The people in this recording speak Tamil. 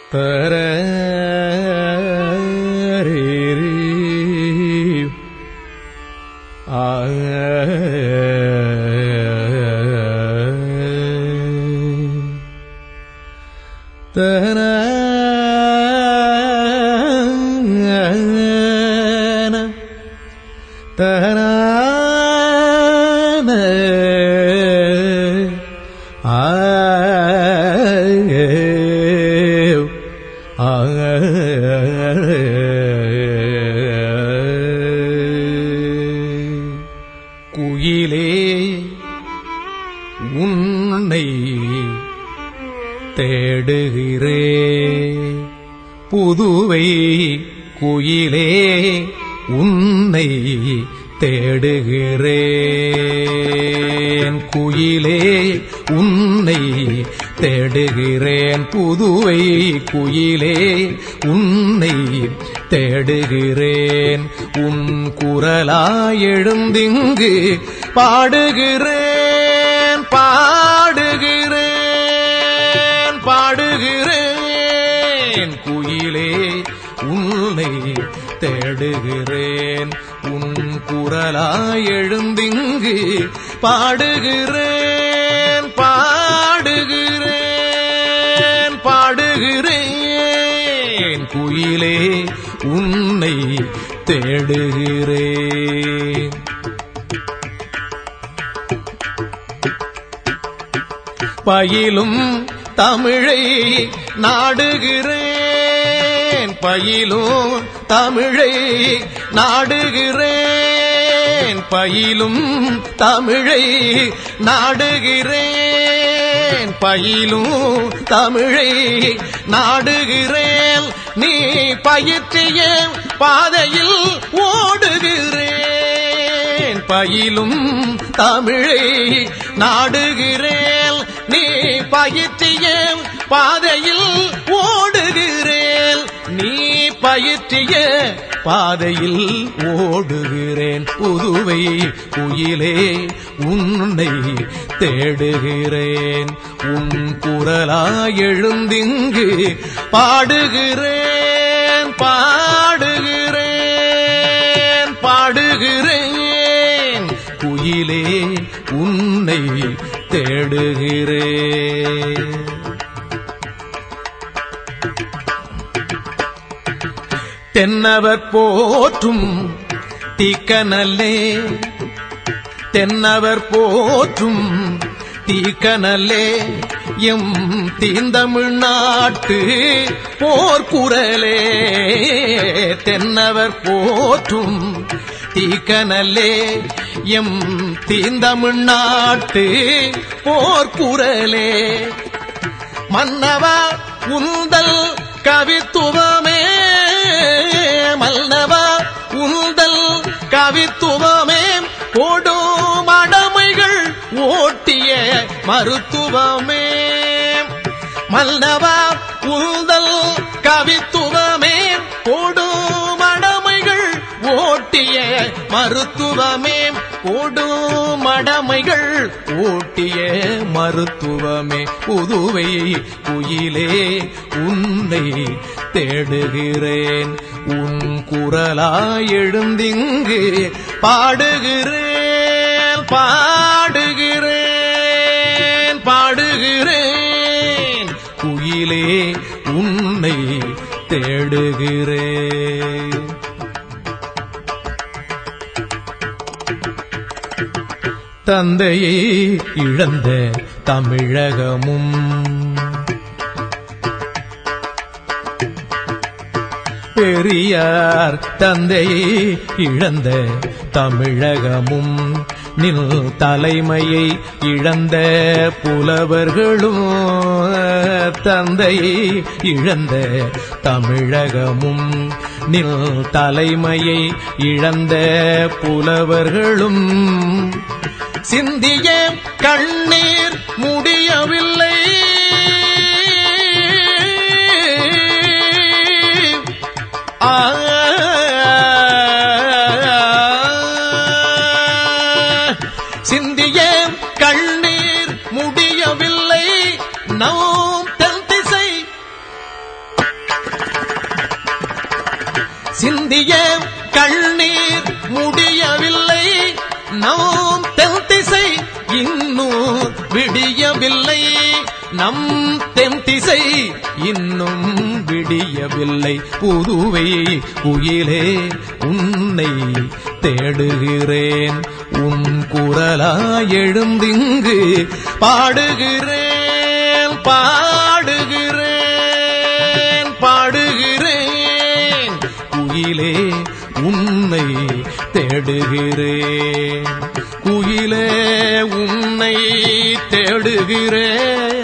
தரரீ. ஆ. தரன தரன குயிலே உன்னை தேடுகிறே புதுவை குயிலே உன்னை தேடுகிறேன் குயிலே உன்னை தேடுகிறேன் புதுவை குயிலே உன்னை தேடுகிறேன் உன் குரலாய் எழுந்திங்கு பாடுகிறேன் பாடுகிறேன் பாடுகிறேன் குயிலே உன்னை தேடுகிறேன் உன் குரலாய் எழுந்திங்கு பாடுகிறேன் பாடுகிறேன் பாடுகிறேன் குயிலே உன்னை தேடுகிறேன் பயிலும் தமிழை நாடுகிறேன் பயிலும் தமிழை நாடுகிறேன் பயிலும் தமிழை நாடுகிறேன் பயிலும் தமிழை நாடுகிறேன் நீ பயிற்றிய பாதையில் ஓடுகிறேன் பயிலும் தமிழை நாடுகிறேன் நீ பயிற்றிய பாதையில் ஓடுகிறேன் நீ பயிற்றிய பாதையில் ஓடுகிறேன் புதுவை குயிலே உன்னை தேடுகிறேன் உன் குரலாய் எழுந்திங்கு பாடுகிறேன் பாடுகிறேன் பாடுகிறேன் குயிலே உன்னை தேடுகிறேன் தென்னவர் போற்றும் தீக்கனல்லே தென்னவர் போற்றும் தீக்கனல்லே எம் தீந்தமிழ்நாட்டு போர்க்குரலே தென்னவர் போற்றும் தீக்கனல்லே எம் தீந்தமிழ்நாட்டு போர்க்குரலே மன்னவா உந்தல் கவித்துவமே மன்னவா உந்தல் கவித்துவமே கொடும் அடமைகள் ஓட்டிய மருத்துவமே மன்னவா உந்தல் கவித்துவமே கொடும் அடமைகள் ஓட்டிய மருத்துவமே கொடும் அடமைகள் ஓட்டிய மருத்துவமே புதுவை குயிலே உன்னை தேடுகிறேன் உன் குரலாய் எழுந்திங்கு பாடுகிறேன் பாடுகிறேன் பாடுகிறேன் குயிலே உன்னை தேடுகிறேன் தந்தையை இழந்த தமிழகமும் பெரியார் தந்தையை இழந்த தமிழகமும் நில் தலைமையை இழந்த புலவர்களும் தந்தையை இழந்த தமிழகமும் நில் தலைமையை இழந்த புலவர்களும் சிந்திய கண்ணீர் முடியவில்லை ஆ சிந்திய கண்ணீர் முடியவில்லை நாம் தென் திசை சிந்திய கண்ணீர் முடியவில்லை நாம் தென் திசை இன்னும் விடியவில்லை நம் தென் திசை இன்னும் விடியவில்லை புதுவை குயிலே உன்னை தேடுகிறேன் உன் குரலா எழுந்திங்கு பாடுகிறேன் பாடுகிறேன் பாடுகிறேன் குயிலே உன்னை தேடுகிறேன் குயிலே உன்னை தேடுகிறேன்